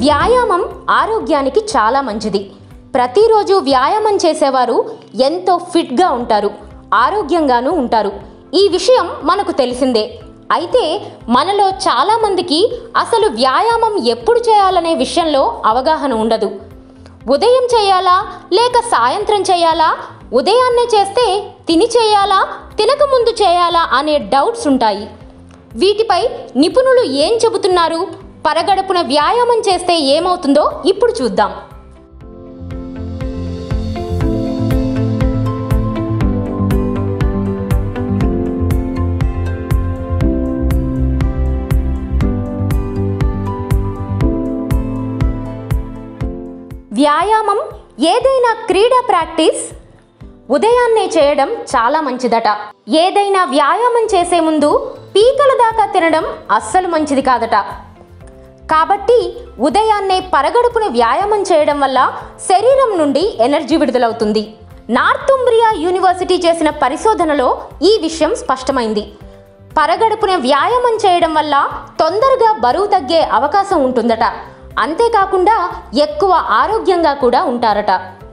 వ్యాయామం ఆరోగ్యానికి చాలా మంచిది ప్రతిరోజు వ్యాయామం చేసేవారు ఎంతో ఫిట్గా ఉంటారు ఆరోగ్యంగానూ ఉంటారు ఈ విషయం మనకు తెలిసిందే అయితే మనలో చాలామందికి అసలు వ్యాయామం ఎప్పుడు చేయాలనే విషయంలో అవగాహన ఉండదు ఉదయం చేయాలా లేక సాయంత్రం చేయాలా ఉదయాన్నే చేస్తే తిని చేయాలా తినక ముందు చేయాలా అనే డౌట్స్ ఉంటాయి వీటిపై నిపుణులు ఏం చెబుతున్నారు పరగడుపున వ్యాయామం చేస్తే ఏమవుతుందో ఇప్పుడు చూద్దాం వ్యాయామం ఏదైనా క్రీడా ప్రాక్టీస్ ఉదయాన్నే చేయడం చాలా మంచిదట ఏదైనా వ్యాయామం చేసే ముందు పీకల దాకా తినడం అస్సలు మంచిది కాదట కాబట్టి ఉదయాన్నే పరగడుపున వ్యాయామం చేయడం వల్ల శరీరం నుండి ఎనర్జీ విడుదలవుతుంది నార్తుంబ్రియా యూనివర్సిటీ చేసిన పరిశోధనలో ఈ విషయం స్పష్టమైంది పరగడుపున వ్యాయామం చేయడం వల్ల తొందరగా బరువు తగ్గే అవకాశం ఉంటుందట అంతేకాకుండా ఎక్కువ ఆరోగ్యంగా కూడా ఉంటారట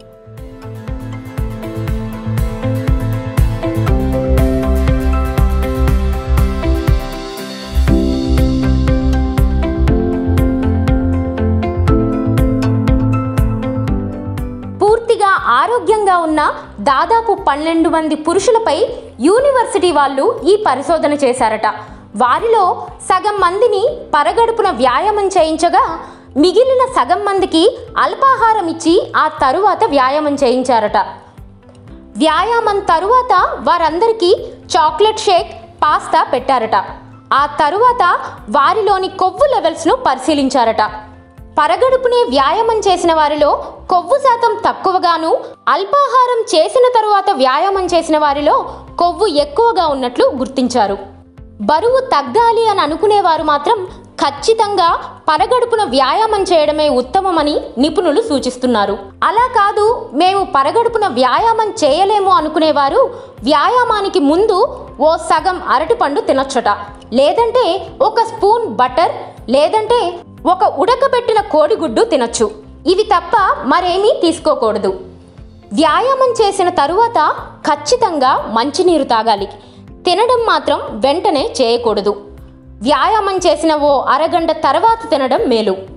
పూర్తిగా ఆరోగ్యంగా ఉన్న దాదాపు పన్నెండు మంది పురుషులపై యూనివర్సిటీ వాళ్ళు ఈ పరిశోధన చేశారట వారిలో సగం మందిని పరగడుపున వ్యాయామం చేయించగా మిగిలిన సగం మందికి అల్పాహారం ఇచ్చి ఆ తరువాత వ్యాయామం చేయించారట వ్యాయామం తరువాత వారందరికీ చాక్లెట్ షేక్ పాస్తా పెట్టారట ఆ తరువాత వారిలోని కొవ్వు లెవెల్స్ను పరిశీలించారట పరగడుపునే వ్యాయామం చేసిన వారిలో కొవ్వు శాతం తక్కువగాను అల్పాహారం చేసిన తరువాత వ్యాయామం చేసిన వారిలో కొవ్వు ఎక్కువగా ఉన్నట్లు గుర్తించారు బరువు తగ్గాలి అని అనుకునేవారు మాత్రం ఖచ్చితంగా పరగడుపున వ్యాయామం చేయడమే ఉత్తమమని నిపుణులు సూచిస్తున్నారు అలా కాదు మేము పరగడుపున వ్యాయామం చేయలేము అనుకునేవారు వ్యాయామానికి ముందు ఓ సగం అరటిపండు తినొచ్చట లేదంటే ఒక స్పూన్ బటర్ లేదంటే ఒక ఉడకబెట్టిన కోడిగుడ్డు తినొచ్చు ఇవి తప్ప మరేమీ తీసుకోకూడదు వ్యాయామం చేసిన తరువాత ఖచ్చితంగా మంచినీరు తాగాలి తినడం మాత్రం వెంటనే చేయకూడదు వ్యాయామం చేసిన ఓ అరగంట తర్వాత తినడం మేలు